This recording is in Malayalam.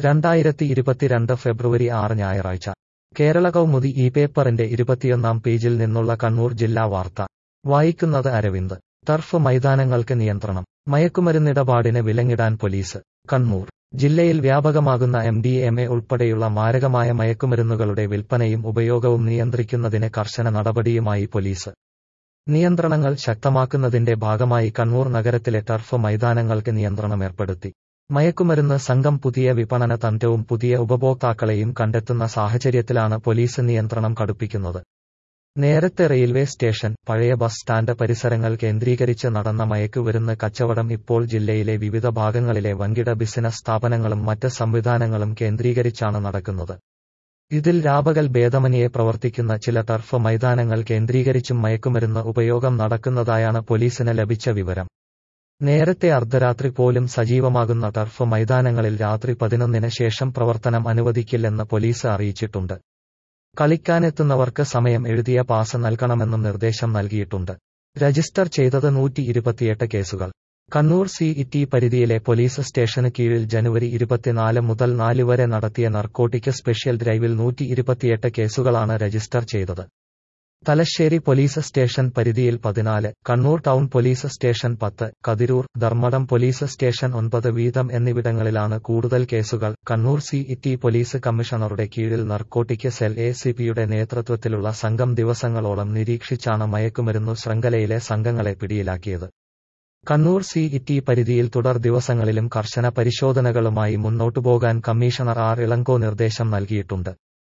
രണ്ടായിരത്തി ഇരുപത്തിരണ്ട് ഫെബ്രുവരി ആറ് ഞായറാഴ്ച കേരള കൗമുദി ഈ പേപ്പറിന്റെ ഇരുപത്തിയൊന്നാം പേജിൽ നിന്നുള്ള കണ്ണൂർ ജില്ലാ വാർത്ത വായിക്കുന്നത് അരവിന്ദ് ടർഫ് മൈതാനങ്ങൾക്ക് നിയന്ത്രണം മയക്കുമരുന്നിടപാടിന് വിലങ്ങിടാൻ പോലീസ് കണ്ണൂർ ജില്ലയിൽ വ്യാപകമാകുന്ന എം ഡി എം എ ഉൾപ്പെടെയുള്ള മാരകമായ മയക്കുമരുന്നുകളുടെ വിൽപ്പനയും ഉപയോഗവും നിയന്ത്രിക്കുന്നതിന് കർശന നടപടിയുമായി പോലീസ് നിയന്ത്രണങ്ങൾ ശക്തമാക്കുന്നതിന്റെ ഭാഗമായി കണ്ണൂർ നഗരത്തിലെ ടർഫ് മൈതാനങ്ങൾക്ക് നിയന്ത്രണം ഏർപ്പെടുത്തി മയക്കുമരുന്ന് സംഘം പുതിയ വിപണന തന്ത്രവും പുതിയ ഉപഭോക്താക്കളെയും കണ്ടെത്തുന്ന സാഹചര്യത്തിലാണ് പോലീസ് നിയന്ത്രണം കടുപ്പിക്കുന്നത് നേരത്തെ റെയിൽവേ സ്റ്റേഷൻ പഴയ ബസ് സ്റ്റാൻഡ് പരിസരങ്ങൾ കേന്ദ്രീകരിച്ച് നടന്ന മയക്കുമരുന്ന് കച്ചവടം ഇപ്പോൾ ജില്ലയിലെ വിവിധ ഭാഗങ്ങളിലെ വൻകിട ബിസിനസ് സ്ഥാപനങ്ങളും മറ്റ് സംവിധാനങ്ങളും കേന്ദ്രീകരിച്ചാണ് നടക്കുന്നത് ഇതിൽ രാപകൽ ഭേദമനിയെ പ്രവർത്തിക്കുന്ന ചില ടർഫ് മൈതാനങ്ങൾ കേന്ദ്രീകരിച്ചും മയക്കുമരുന്ന് ഉപയോഗം നടക്കുന്നതായാണ് പോലീസിന് ലഭിച്ച വിവരം നേരത്തെ അർദ്ധരാത്രി പോലും സജീവമാകുന്ന ടർഫ് മൈതാനങ്ങളിൽ രാത്രി പതിനൊന്നിന് ശേഷം പ്രവർത്തനം അനുവദിക്കില്ലെന്ന് പോലീസ് അറിയിച്ചിട്ടുണ്ട് കളിക്കാനെത്തുന്നവർക്ക് സമയം എഴുതിയ പാസ് നൽകണമെന്നും നിർദ്ദേശം നൽകിയിട്ടുണ്ട് രജിസ്റ്റർ ചെയ്തത് നൂറ്റി ഇരുപത്തിയെട്ട് കേസുകൾ കണ്ണൂർ സി ഇറ്റി പരിധിയിലെ പോലീസ് സ്റ്റേഷന് കീഴിൽ ജനുവരി ഇരുപത്തിനാല് മുതൽ നാല് വരെ നടത്തിയ നർക്കോട്ടിക് സ്പെഷ്യൽ ഡ്രൈവിൽ നൂറ്റി ഇരുപത്തിയെട്ട് കേസുകളാണ് രജിസ്റ്റർ ചെയ്തത് തലശ്ശേരി പോലീസ് സ്റ്റേഷൻ പരിധിയിൽ പതിനാല് കണ്ണൂർ ടൗൺ പോലീസ് സ്റ്റേഷൻ പത്ത് കതിരൂർ ധർമ്മടം പോലീസ് സ്റ്റേഷൻ ഒൻപത് വീതം എന്നിവിടങ്ങളിലാണ് കൂടുതൽ കേസുകൾ കണ്ണൂർ സി ഇറ്റി പോലീസ് കമ്മീഷണറുടെ കീഴിൽ നർക്കോട്ടിക് സെൽ എ സി പിയുടെ നേതൃത്വത്തിലുള്ള സംഘം ദിവസങ്ങളോളം നിരീക്ഷിച്ചാണ് മയക്കുമരുന്നു ശൃംഖലയിലെ സംഘങ്ങളെ പിടിയിലാക്കിയത് കണ്ണൂർ സി ഇറ്റി പരിധിയിൽ തുടർ ദിവസങ്ങളിലും കർശന പരിശോധനകളുമായി മുന്നോട്ടുപോകാൻ കമ്മീഷണർ ആർ ഇളങ്കോ നിർദ്ദേശം നൽകിയിട്ടുണ്ട്